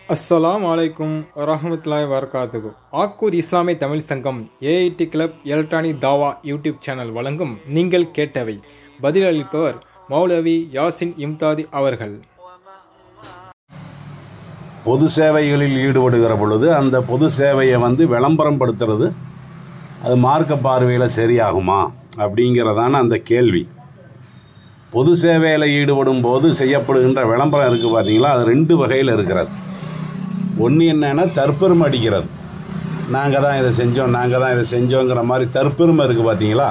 அஸ்ஸலாம் வலைக்கும் வரஹமத்துல்லாஹி வரகாத்துகு ஆக்கூர் இஸ்லாமிய Tamil Sangam AIT club electronic தாவா யூடியூப் சேனல் வழங்கும் நீங்கள் கேட்டவை பதிலளிப்பவர் மௌலவி யாசின் இம்தாதி அவர்கள் பொது சேவைகளில் ஈடுபடுகிற பொழுது அந்த பொது சேவையை வந்து விளம்பரம் படுத்துறது அது மார்க்க பார்வையில் சரியாகுமா அப்படிங்கிறதான அந்த கேள்வி பொது சேவையில் ஈடுபடும் போது செய்யப்படுகின்ற விளம்பரம் இருக்குது பார்த்தீங்களா அது ரெண்டு வகையில் இருக்கிறது ஒன்று என்னென்னா தற்பெருமை அடிக்கிறது நாங்கள் தான் இதை செஞ்சோம் நாங்கள் தான் இதை செஞ்சோங்கிற மாதிரி தற்பெருமை இருக்குது பார்த்தீங்களா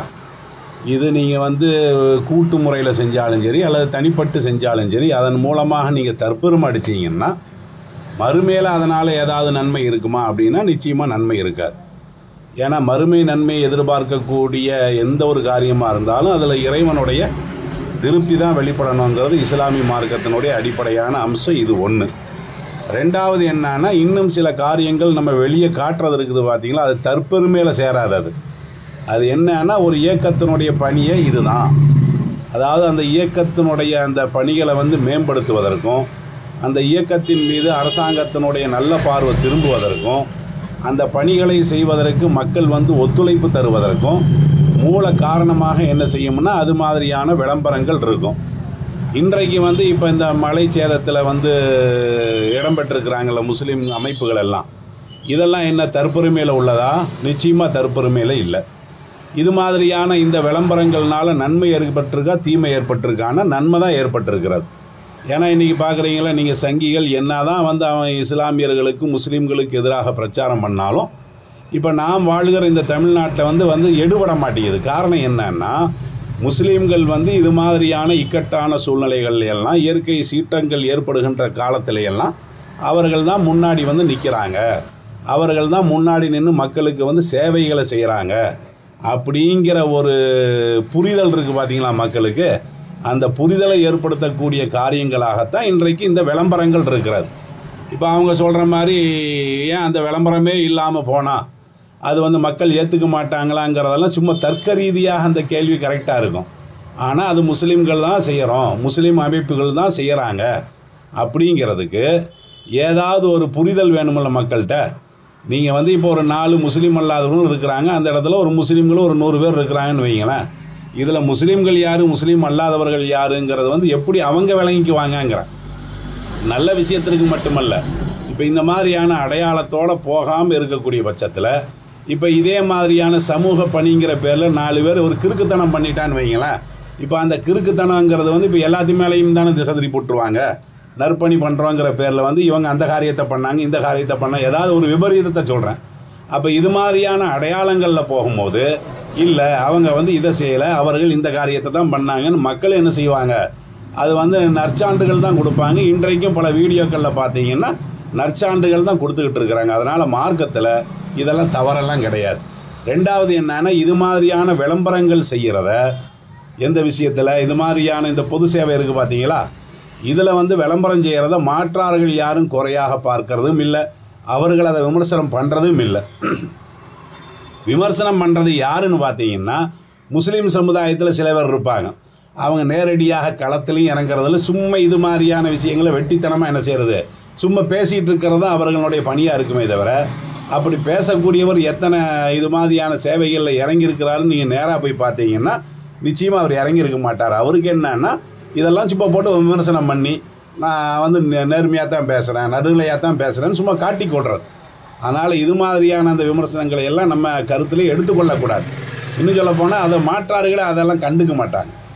இது நீங்கள் வந்து கூட்டு முறையில் செஞ்சாலும் சரி அல்லது தனிப்பட்டு செஞ்சாலும் சரி அதன் மூலமாக நீங்கள் தற்பெருமை அடிச்சீங்கன்னா மறுமையில் அதனால் ஏதாவது நன்மை இருக்குமா அப்படின்னா நிச்சயமாக நன்மை இருக்காது ஏன்னா மறுமை நன்மை எதிர்பார்க்கக்கூடிய எந்த ஒரு காரியமாக இருந்தாலும் அதில் இறைவனுடைய திருப்தி தான் வெளிப்படணுங்கிறது இஸ்லாமிய மார்க்கத்தினுடைய அடிப்படையான அம்சம் இது ஒன்று ரெண்டாவது என்னன்னா இன்னும் சில காரியங்கள் நம்ம வெளியே காட்டுறது இருக்குது பார்த்தீங்களா அது தற்பெருமையில் சேராது அது அது என்னன்னா ஒரு இயக்கத்தினுடைய பணியே இதுதான் அதாவது அந்த இயக்கத்தினுடைய அந்த பணிகளை வந்து மேம்படுத்துவதற்கும் அந்த இயக்கத்தின் மீது அரசாங்கத்தினுடைய நல்ல பார்வை திரும்புவதற்கும் அந்த பணிகளை செய்வதற்கு மக்கள் வந்து ஒத்துழைப்பு தருவதற்கும் மூல காரணமாக என்ன செய்யும்னா அது மாதிரியான விளம்பரங்கள் இருக்கும் இன்றைக்கு வந்து இப்போ இந்த மலை சேதத்தில் வந்து இடம்பெற்றிருக்கிறாங்கள முஸ்லீம் அமைப்புகள் எல்லாம் இதெல்லாம் என்ன தற்பெருமையில் உள்ளதா நிச்சயமாக தற்பெருமையில் இல்லை இது மாதிரியான இந்த விளம்பரங்கள்னால நன்மை ஏற்பட்டிருக்கா தீமை ஏற்பட்டிருக்கான்னா நன்மை தான் ஏற்பட்டிருக்கிறது ஏன்னா இன்றைக்கி பார்க்குறீங்களா நீங்கள் சங்கிகள் என்ன தான் வந்து அவன் இஸ்லாமியர்களுக்கு முஸ்லீம்களுக்கு எதிராக பிரச்சாரம் பண்ணாலும் இப்போ நாம் வாழ்கிற இந்த தமிழ்நாட்டில் வந்து வந்து எடுபட மாட்டேங்குது காரணம் என்னன்னா முஸ்லீம்கள் வந்து இது மாதிரியான இக்கட்டான சூழ்நிலைகள் எல்லாம் இயற்கை சீற்றங்கள் ஏற்படுகின்ற காலத்தில எல்லாம் அவர்கள் தான் முன்னாடி வந்து நிற்கிறாங்க அவர்கள் தான் முன்னாடி நின்று மக்களுக்கு வந்து சேவைகளை செய்கிறாங்க அப்படிங்கிற ஒரு புரிதல் இருக்குது பார்த்தீங்களா மக்களுக்கு அந்த புரிதலை ஏற்படுத்தக்கூடிய காரியங்களாகத்தான் இன்றைக்கு இந்த விளம்பரங்கள் இருக்கிறது இப்போ அவங்க சொல்கிற மாதிரி ஏன் அந்த விளம்பரமே இல்லாமல் போனால் அது வந்து மக்கள் ஏற்றுக்க மாட்டாங்களாங்கிறதெல்லாம் சும்மா தர்க்க ரீதியாக அந்த கேள்வி கரெக்டாக இருக்கும் ஆனால் அது முஸ்லீம்கள் தான் செய்கிறோம் முஸ்லீம் அமைப்புகள் தான் செய்கிறாங்க அப்படிங்கிறதுக்கு ஏதாவது ஒரு புரிதல் வேணுமில்ல மக்கள்கிட்ட நீங்கள் வந்து இப்போ ஒரு நாலு முஸ்லீம் அல்லாதவங்களும் இருக்கிறாங்க அந்த இடத்துல ஒரு முஸ்லீம்களும் ஒரு நூறு பேர் இருக்கிறாங்கன்னு வைங்களேன் இதில் முஸ்லீம்கள் யார் முஸ்லீம் அல்லாதவர்கள் யாருங்கிறது வந்து எப்படி அவங்க விளங்கிக்குவாங்கங்கிறேன் நல்ல விஷயத்திற்கு மட்டுமல்ல இப்போ இந்த மாதிரியான அடையாளத்தோடு போகாமல் இருக்கக்கூடிய பட்சத்தில் இப்போ இதே மாதிரியான சமூக பணிங்கிற பேரில் நாலு பேர் ஒரு கிறுக்குத்தனம் பண்ணிட்டான்னு வைங்களேன் இப்போ அந்த கிறுக்குத்தனங்கிறது வந்து இப்போ எல்லாத்து மேலேயும் தானே திசதிரி போட்டுருவாங்க நற்பணி பண்ணுறோங்கிற பேரில் வந்து இவங்க அந்த காரியத்தை பண்ணாங்க இந்த காரியத்தை பண்ணாங்க ஏதாவது ஒரு விபரீதத்தை சொல்கிறேன் அப்போ இது மாதிரியான அடையாளங்களில் போகும்போது இல்லை அவங்க வந்து இதை செய்யலை அவர்கள் இந்த காரியத்தை தான் பண்ணாங்கன்னு மக்கள் என்ன செய்வாங்க அது வந்து நற்சான்றுகள் தான் கொடுப்பாங்க இன்றைக்கும் பல வீடியோக்களில் பார்த்தீங்கன்னா நற்சான்றுகள் தான் கொடுத்துக்கிட்டு இருக்கிறாங்க அதனால் மார்க்கத்தில் இதெல்லாம் தவறெல்லாம் கிடையாது ரெண்டாவது என்னன்னா இது மாதிரியான விளம்பரங்கள் செய்கிறத எந்த விஷயத்தில் இது மாதிரியான இந்த பொது சேவை இருக்குது பார்த்தீங்களா இதில் வந்து விளம்பரம் செய்கிறத மாற்றார்கள் யாரும் குறையாக பார்க்கறதும் இல்லை அவர்கள் அதை விமர்சனம் பண்ணுறதும் இல்லை விமர்சனம் பண்ணுறது யாருன்னு பார்த்தீங்கன்னா முஸ்லீம் சமுதாயத்தில் சில பேர் இருப்பாங்க அவங்க நேரடியாக களத்துலையும் இறங்குறதில்ல சும்மா இது மாதிரியான விஷயங்களை வெட்டித்தனமாக என்ன செய்கிறது சும்மா பேசிகிட்டு இருக்கிறது தான் அவர்களுடைய பணியாக இருக்குமே தவிர அப்படி பேசக்கூடியவர் எத்தனை இது மாதிரியான சேவைகளில் இறங்கியிருக்கிறாருன்னு நீங்கள் நேராக போய் பார்த்தீங்கன்னா நிச்சயமாக அவர் இறங்கியிருக்க மாட்டார் அவருக்கு என்னன்னா இதெல்லாம் சும்மா போட்டு விமர்சனம் பண்ணி நான் வந்து நேர்மையாக தான் பேசுகிறேன் நடுநிலையாக தான் பேசுகிறேன்னு சும்மா காட்டி கொள்றது அதனால் இது மாதிரியான அந்த விமர்சனங்களை எல்லாம் நம்ம கருத்தில் எடுத்துக்கொள்ளக்கூடாது இன்னும் சொல்ல போனால் அதை மாற்றார்களே அதெல்லாம் கண்டுக்க மாட்டாங்க